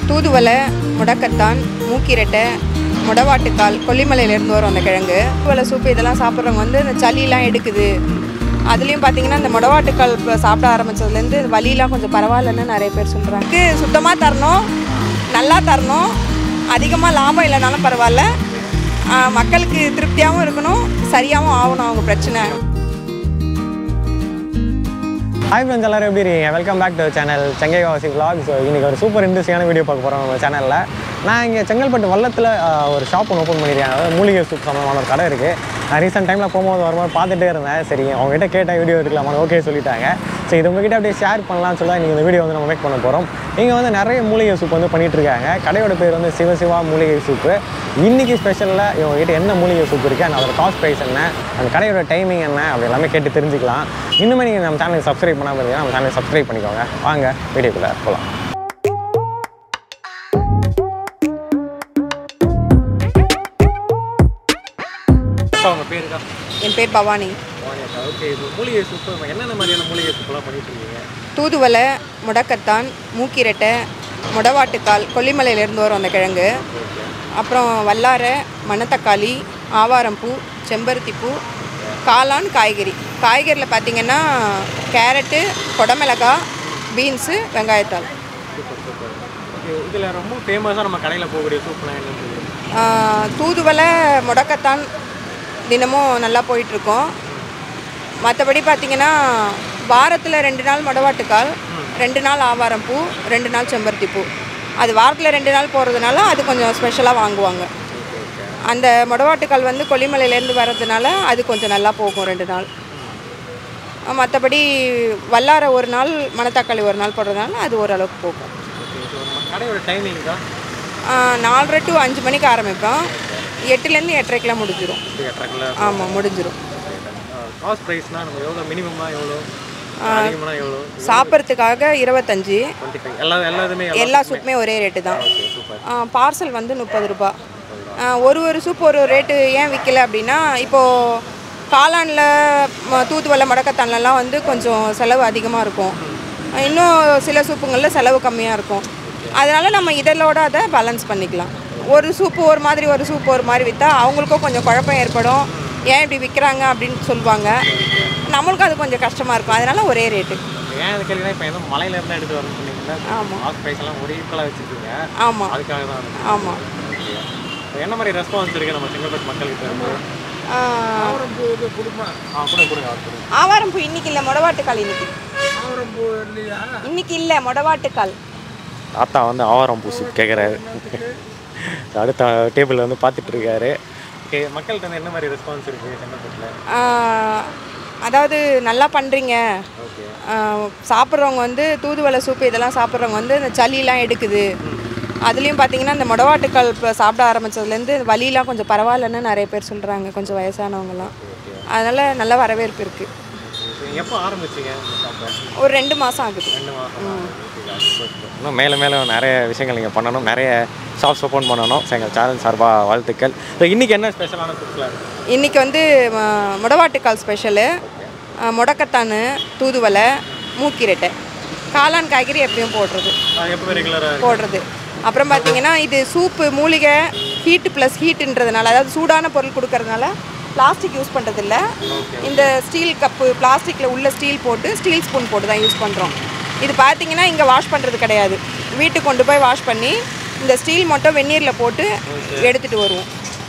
தூதுவளை முடக்கத்தான் மூக்கிரட்டை முடவாட்டுக்கால் கொல்லிமலையிலேருந்து வரும் அந்த கிழங்கு தூதுவளை சூப்பு இதெல்லாம் சாப்பிட்றவங்க வந்து இந்த சளிலாம் எடுக்குது அதுலேயும் பார்த்தீங்கன்னா இந்த முடவாட்டுக்கால் இப்போ சாப்பிட ஆரம்பிச்சதுலேருந்து வலிலாம் கொஞ்சம் பரவாயில்லன்னு நிறைய பேர் சொல்கிறாங்க சுத்தமாக தரணும் நல்லா தரணும் அதிகமாக லாபம் இல்லைனாலும் பரவாயில்ல ஆ, மக்களுக்கு திருப்தியாகவும் இருக்கணும் சரியாகவும் ஆகணும் அவங்க பிரச்சனை ஹாய் ஃப்ரெண்ட்ஸ் எல்லாரும் எப்படி இருக்கீங்க welcome back to channel Chengaivasi vlog so இன்றைக்கி ஒரு சூப்பர் இன்ட்ரெஸ்டிங்கான வீடியோ பார்க்க போகிறோம் நம்ம சேனலில் நான் இங்கே செங்கல்பட்டு வல்லத்தில் ஒரு ஷாப் ஒன்று ஓப்பன் பண்ணியிருக்கேன் அதாவது மூலிகை சூப் சம்மந்தமான ஒரு கடை இருக்குது நான் ரீசெண்ட் டைமில் போகும்போது வரும்போது பார்த்துட்டே இருந்தேன் சரி அவங்ககிட்ட கேட்டேன் வீடியோ எடுக்கலாமா ஓகே சொல்லிட்டாங்க ஸோ இது உங்ககிட்ட அப்படியே ஷேர் பண்ணலாம்னு சொல்லி இன்றைக்கி இந்த வீடியோ வந்து நம்ம மேக் பண்ண போகிறோம் இங்கே வந்து நிறைய மூலிகை சூப் வந்து பண்ணிட்டு இருக்காங்க கடையோட பேர் வந்து சிவசிவா மூலிகை சூப்பு இன்றைக்கி ஸ்பெஷலில் இவங்ககிட்ட என்ன மூலிகை சூப் இருக்குது and அதோட காஸ்ட் ப்ரைஸ் என்ன அந்த கடையோட டைமிங் என்ன அப்படி எல்லாமே கேட்டு தெரிஞ்சுக்கலாம் இன்னுமே நீங்கள் நம்ம சேனலுக்கு சப்ஸ்கிரைப் பண்ணாமல் இருந்தீங்கன்னா நம்ம சேனலை சப்ஸ்கிரைப் பண்ணிக்கோங்க வாங்க வீடியோக்குள்ளே போகலாம் அவங்க பேருக்கா என் பேர் பவானி ஓகே இது மூலிகை சூப்பு என்னென்ன மாதிரியான மூலிகை சூப்பெல்லாம் பண்ணிட்டு இருக்கீங்க தூதுவளை முடக்கத்தான் மூக்கிரட்டை முடவாட்டுக்கால் கொல்லிமலையிலேருந்து வரும் அந்த கிழங்கு அப்புறம் வல்லாரை மணத்தக்காளி ஆவாரம்பூ செம்பருத்திப்பூ காளான் காய்கறி காய்கறியில் பார்த்தீங்கன்னா கேரட்டு குடமிளகாய் பீன்ஸு வெங்காயத்தாள் இதில் ரொம்ப ஃபேமஸாக நம்ம கடையில் போகக்கூடிய சூப்லாம் என்னன்னு ஆஹ், தூதுவளை முடக்கத்தான் தினமும் நல்லா போயிட்டுருக்கோம் மற்றபடி பார்த்தீங்கன்னா வாரத்தில் ரெண்டு நாள் முடவாட்டுக்கால் ரெண்டு நாள் ஆவாரம்பூ ரெண்டு நாள் செம்பருத்திப்பூ அது வாரத்தில் ரெண்டு நாள் போகிறதுனால அது கொஞ்சம் ஸ்பெஷலாக வாங்குவாங்க அந்த முடவாட்டுக்கால் வந்து கொல்லிமலையிலேருந்து வர்றதுனால அது கொஞ்சம் நல்லா போகும் ரெண்டு நாள் மற்றபடி வல்லாரை ஒரு நாள் மணத்தக்காளி ஒரு நாள் போடுறதுனால அது ஓரளவுக்கு போகும் ஓகே ஸோ நம்ம கடையோட டைமிங் தான் ஆஹ், நாலரை டு அஞ்சு மணிக்கு ஆரம்பிப்போம் எட்டுலேருந்து எட்டரைக்கெலாம் முடிஞ்சிடும் எட்டரைக்குள்ள ஆமாம் முடிஞ்சிடும் காஸ்ட் ப்ரைஸ்னால் நம்ம எவ்வளோ மினிமமாக எவ்வளோ அதிகமாக எவ்வளோ சாப்பிட்றதுக்காக இருபத்தஞ்சி டுவெண்ட்டி ஃபைவ் எல்லா எல்லா இதுவுமே எல்லா சூப்புமே ஒரே ரேட்டு தான் ஓகே சூப்பர் பார்சல் வந்து முப்பது ரூபா ஆஹ், ஒரு ஒரு சூப் ஒரு ரேட்டு ஏன் விற்கல அப்படின்னா இப்போது காளானில் ம- தூதுவளை மடக்கத்தான்லலாம் வந்து கொஞ்சம் செலவு அதிகமாக இருக்கும் இன்னும் சில சூப்புங்களில் செலவு கம்மியாக இருக்கும் அதனால் நம்ம இதழோட அதை பேலன்ஸ் பண்ணிக்கலாம் ஒரு சூப்பு ஒரு மாதிரி ஒரு சூப் ஒரு மாதிரி விற்றா அவங்களுக்கும் கொஞ்சம் குழப்பம் ஏற்படும் ஏன் இப்படி விற்கிறாங்க அப்படின்னு சொல்லுவாங்க நம்மளுக்கும் அது கொஞ்சம் கஷ்டமாக இருக்கும் அதனால் ஒரே ரேட்டு ஏன் இது கேள்வினா இப்போ எதுவும் மலையில இருந்தால் எடுத்து வரணும்னு சொன்னீங்கன்னா ஆமாம் காஸ்ட் ப்ரைஸ் எல்லாம் ஒரே ஈக்குவலாக வச்சுருக்கீங்க ஆமாம் அதுக்காக தான் ஆமாம் இப்போ என்ன மாதிரி ரெஸ்பான்ஸ் இருக்குது நம்ம செங்கல்பட்டு மக்கள்கிட்ட இருந்து ஆ கொடுங்க கொடுங்க அவர் கொடுங்க ஆவாரம்பூ இன்னைக்கு இல்லை மொடவாட்டுக்கால் இன்னைக்கு இன்னைக்கு இல்லை மொடவாட்டுக்கால் தாத்தா வந்து ஆவாரம் பூசி கேட்குறாரு அடுத்த டேபிளில் வந்து பார்த்துட்டு இருக்காரு ஓகே மக்கள்கிட்ட வந்து என்ன மாதிரி ரெஸ்பான்ஸ் இருக்குது செங்கல்பட்டில் ஆஹ், அதாவது நல்லா பண்ணுறீங்க ஓகே சாப்பிட்றவங்க வந்து தூதுவளை சூப்பு இதெல்லாம் சாப்பிட்றவங்க வந்து இந்த சளிலாம் எடுக்குது அதுலேயும் பார்த்தீங்கன்னா இந்த மொடவாட்டுக்கால் இப்போ சாப்பிட ஆரம்பிச்சதுலேருந்து வலிலாம் கொஞ்சம் பரவாயில்லன்னு நிறைய பேர் சொல்கிறாங்க கொஞ்சம் வயசானவங்கலாம் அதனால் நல்ல வரவேற்பு இருக்குது எப்போ ஆரம்பிச்சிங்க இந்த ஷாப்பை ஒரு ரெண்டு மாதம் ஆகுது ரெண்டு மாதம் இன்னும் மேலே மேலே நிறைய விஷயங்கள் நீங்கள் பண்ணணும் நிறைய ஷாப்ஸ் ஓப்பன் பண்ணணும் ஸோ எங்கள் சேனல் சார்பாக வாழ்த்துக்கள் ஸோ இன்றைக்கி என்ன ஸ்பெஷலான ஃபுட்ஸ்லாம் இருக்குது இன்றைக்கி வந்து ம- முடவாட்டுக்கால் ஸ்பெஷலு முடக்கத்தான் தூதுவளை மூக்கிரட்டை காளான் காய்கறி எப்பயும் போடுறது எப்போ ரெகுலராக போடுறது அப்புறம் பார்த்தீங்கன்னா இது சூப்பு மூலிகை ஹீட்டு ப்ளஸ் ஹீட்டுன்றதுனால அதாவது சூடான பொருள் கொடுக்கறதுனால பிளாஸ்டிக் யூஸ் பண்ணுறதில்ல இந்த ஸ்டீல் கப்பு பிளாஸ்டிக்கில் உள்ள ஸ்டீல் போட்டு ஸ்டீல் ஸ்பூன் போட்டு தான் யூஸ் பண்ணுறோம் இது பார்த்தீங்கன்னா இங்கே வாஷ் பண்ணுறது கிடையாது வீட்டுக்கு கொண்டு போய் வாஷ் பண்ணி இந்த ஸ்டீல் மட்டும் வெந்நீரில் போட்டு எடுத்துகிட்டு வருவோம்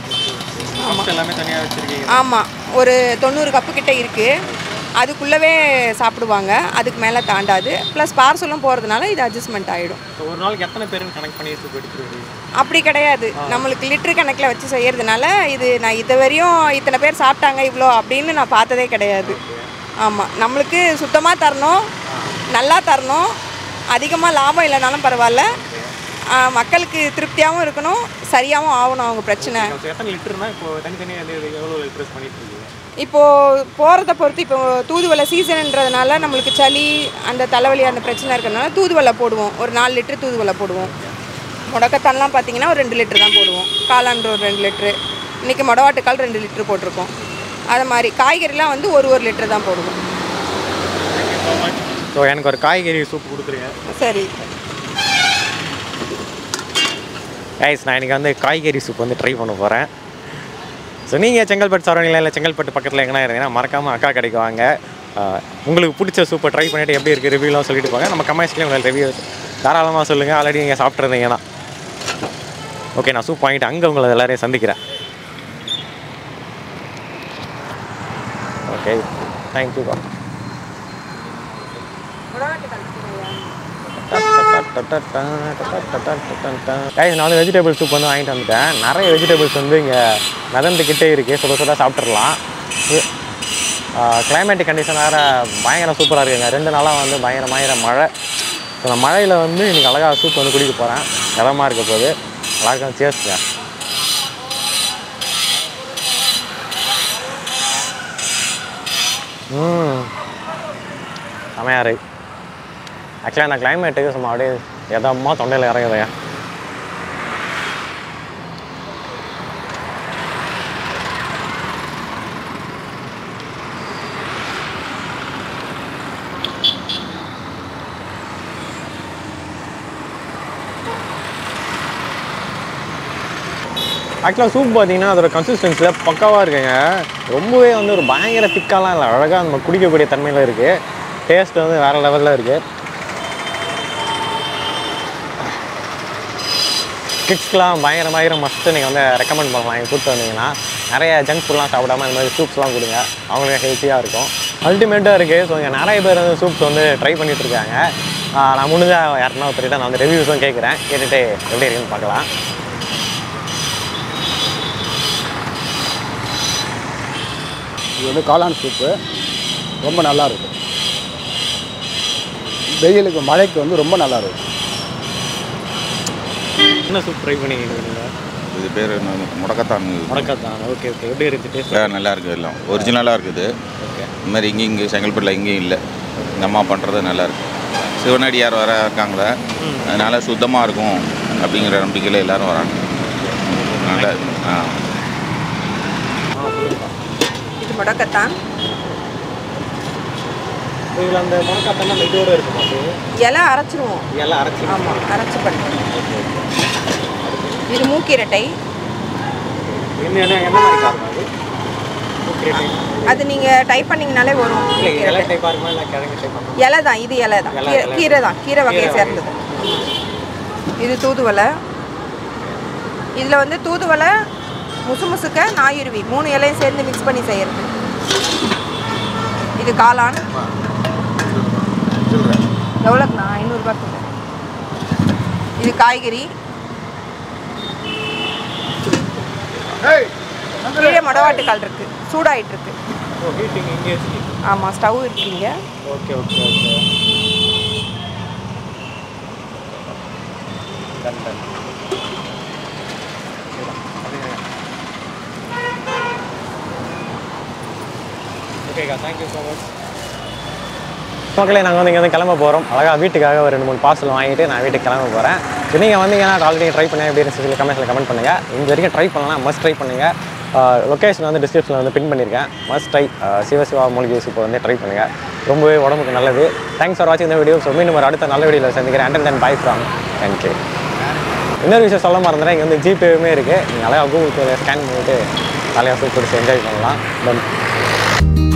கப்ஸ் எல்லாமே தனியாக வச்சுருக்கீங்க ஆமாம் ஒரு தொண்ணூறு கப்பு கிட்ட இருக்குது அதுக்குள்ளவே சாப்பிடுவாங்க அதுக்கு மேலே தாண்டாது ப்ளஸ் பார்சலும் போகிறதுனால இது அட்ஜஸ்ட்மெண்ட் ஆகிடும் ஸோ ஒரு நாளைக்கு எத்தனை பேருன்னு கனெக்ட் பண்ணி சூப் எடுத்துருவீங்க அப்படி கிடையாது நம்மளுக்கு லிட்டர் கணக்கில் வச்சு செய்யறதுனால இது நான் இது வரையும் இத்தனை பேர் சாப்பிட்டாங்க இவ்வளோ அப்படின்னு நான் பார்த்ததே கிடையாது ஆமாம் நம்மளுக்கு சுத்தமாக தரணும் நல்லா தரணும் அதிகமாக லாபம் இல்லைனாலும் பரவாயில்ல ஆ, மக்களுக்கு திருப்தியாகவும் இருக்கணும் சரியாகவும் ஆகணும் அவங்க பிரச்சனை ஸோ எத்தனை லிட்டர்னா இப்போ தனித்தனியாக எவ்வளோ லிட்டர்ஸ் பண்ணிட்டு இருக்கீங்க இப்போது போகிறத பொறுத்து இப்போ தூதுவளை சீசன்ன்றதுனால நம்மளுக்கு சளி அந்த தலைவலி அந்த பிரச்சனை இருக்கிறதுனால தூதுவளை போடுவோம் ஒரு நாலு லிட்டர் தூதுவளை போடுவோம் முடக்கத்தான்லாம் பார்த்தீங்கன்னா ஒரு ரெண்டு லிட்டர் தான் போடுவோம் காளான் ஒரு ரெண்டு லிட்ரு இன்றைக்கி முடவாட்டுக்கால் ரெண்டு லிட்டர் போட்டிருக்கோம் அது மாதிரி காய்கறிலாம் வந்து ஒரு ஒரு லிட்டர் தான் போடுவோம் ஸோ எனக்கு ஒரு காய்கறி சூப் கொடுத்துருங்க சரி கைஸ் நான் இன்றைக்கி வந்து காய்கறி சூப் வந்து ட்ரை பண்ண போகிறேன் ஸோ நீங்கள் செங்கல்பட்டு சரௌண்டிங்கில் இல்லை செங்கல்பட்டு பக்கத்தில் எங்கன்னா இருந்தீங்கன்னா மறக்காமல் அக்கா கடைக்கு வாங்க ஆஹ் உங்களுக்கு பிடிச்ச சூப்பை ட்ரை பண்ணிவிட்டு எப்படி இருக்குது ரிவ்யூலாம் சொல்லிட்டு போங்க நம்ம கமெண்ட்ஸ்லேயும் உங்களுக்கு ரிவ்யூ தாராளமாக சொல்லுங்கள் ஆல்ரெடி நீங்கள் சாப்பிட்ருந்தீங்கன்னா ஓகே நான் சூப் வாங்கிட்டு அங்கே உங்களை எல்லாரையும் சந்திக்கிறேன் ஓகே தேங்க்யூப்பா கைஸ் நான் வந்து வெஜிடபிள் சூப் வந்து வாங்கிட்டு வந்துட்டேன் நிறைய வெஜிடபிள்ஸ் வந்து இங்கே மிதந்துக்கிட்டே இருக்குது சுட சுட சாப்பிட்றலாம் கிளைமேட்டிக் கண்டிஷன் வேறு பயங்கர சூப்பராக இருக்குங்க ரெண்டு நாளாக வந்து பயங்கர பயங்கர மழை ஸோ நான் மழையில் வந்து இன்றைக்கி அழகாக சூப் வந்து குடிக்க போகிறேன் இதமாக இருக்க போது அழகாக சேர்த்துங்க ம் செமையாக இருக்கு ஆக்சுவலாக அந்த கிளைமேட்டுக்கு சும்மா அப்படியே எதமாக தொண்டையில் இறங்குதுங்க ஆக்சுவலாக சூப் பார்த்தீங்கன்னா அதோட கன்சிஸ்டன்சியில் பக்காவாக இருக்குங்க ரொம்பவே வந்து ஒரு பயங்கர திக்காலாம் இல்லை அழகாக நம்ம குடிக்கக்கூடிய தன்மையில் இருக்குது டேஸ்ட் வந்து வேறு லெவலில் இருக்குது கிட்ஸ்க்கெலாம் பயங்கர பயங்கர மஸ்ட்டு நீங்கள் வந்து ரெக்கமெண்ட் பண்ணலாம் இங்கே கூப்பிட்டு வந்தீங்கன்னா நிறைய ஜங்க் ஃபுட்லாம் சாப்பிடாம இந்த மாதிரி சூப்ஸ்லாம் கொடுங்க அவங்களுக்கு ஹெல்த்தியாக இருக்கும் அல்டிமேட்டாக இருக்குது ஸோ இங்கே நிறைய பேர் வந்து சூப்ஸ் வந்து ட்ரை பண்ணிட்டு இருக்காங்க ஆஹ் நான் முடிஞ்சா யாருன்னா ஒருத்தர்கிட்ட நான் வந்து ரிவ்யூஸும் கேட்குறேன் கேட்டுட்டு எப்படி இருக்குன்னு பார்க்கலாம் இது வந்து காளான் சூப்பு ரொம்ப நல்லா இருக்கும் வெயிலுக்கு மழைக்கு வந்து ரொம்ப நல்லா இருக்கும் என்ன சூப் ட்ரை பண்ணிக்கிறீங்க இது பேர் முடக்கத்தான் முடக்கத்தான் ஓகே ஓகே எப்படி இருக்குது டேஸ்ட் ஆ, நல்லா இருக்குது எல்லாம் ஒரிஜினலாக இருக்குது ஓகே இந்த மாதிரி இங்கேயும் இங்கே செங்கல்பட்டில் இங்கேயும் இல்லை இந்த அம்மா பண்ணுறது நல்லா இருக்கு சிவனடியார் வர இருக்காங்களே அதனால சுத்தமாக இருக்கும் அப்படிங்கிற நம்பிக்கையில் எல்லாரும் வராங்க நல்லா ஆ இது முடக்கத்தான் இதில் அந்த முடக்கத்தான் அந்த இதோடு இருக்குமா அது இலை அரைச்சிருவோம் எல்லாம் அரைச்சி ஆமாம் அரைச்சி பண்ணுவோம் இது மூக்கிரட்டை என்ன என்ன என்ன மாதிரி காரணம் அது ஓகே அது நீங்கள் டைப் பண்ணிங்கனாலே வரும் இல்லை இலை மூக்கிரட்டை. டைப்பாக இருக்குமா இல்லை கிழங்கு டைப்பாக இலை தான் இது இலை தான் இலை, கீரை இலை. கீரை தான் கீரை வகையை கீரை சேர்ந்தது இது தூதுவளை இதில் வந்து தூதுவளை முசு முசுக்க நாயுருவி மூணு இலையும் சேர்ந்து மிக்ஸ் பண்ணி செய்கிறது இது காளான் எவ்வளோக்குண்ணா ஐநூறுரூபாய்க்கு இது காய்கறி கீழே மொடவாட்டுக்கால் இருக்கு சூடாயிட்டு இருக்கு ஓ ஹீட்டிங் இங்கே வச்சுக்கிங்க ஆமாம் ஸ்டவ் இருக்கீங்க okay okay okay done done ஓகேக்கா தேங்க்யூ ஸோ மச் மக்களே நாங்கள் வந்து இங்கே வந்து கிளம்ப போகிறோம் அழகாக வீட்டுக்காக ஒரு ரெண்டு மூணு பார்சல் வாங்கிட்டு நான் வீட்டுக்கு கிளம்ப போகிறேன் ஸோ நீங்கள் வந்தீங்கன்னா ஆல்ரெடி ட்ரை பண்ணி எப்படி இருந்துச்சு சொல்லி கமெண்ட்ஸில் கமெண்ட் பண்ணுங்கள் இந்த வரைக்கும் ட்ரை பண்ணலாம் மஸ்ட் ட்ரை பண்ணுங்கள் லொக்கேஷன் வந்து டிஸ்கிரிப்ஷனில் வந்து பின் பண்ணியிருக்கேன் மஸ்ட் ட்ரை சிவசிவா மூலிகை சூப்பை வந்து ட்ரை பண்ணுங்கள் ரொம்பவே உடம்புக்கு நல்லது தேங்க்ஸ் ஃபார் வாட்சிங் இந்த வீடியோ ஸோ மீண்டும் ஒரு அடுத்த நல்ல வீடியோவில் சந்திக்கிறேன் until then bye from NK இன்னொரு விஷயம் சொல்ல மறந்துட்டேன் இங்கே வந்து ஜிபேவுமே இருக்குது நீங்கள் அழகாக கூகுள் பே ஸ்கேன் பண்ணிவிட்டு நிறையா சூப் பிடிச்சி என்ஜாய் பண்ணலாம் Done.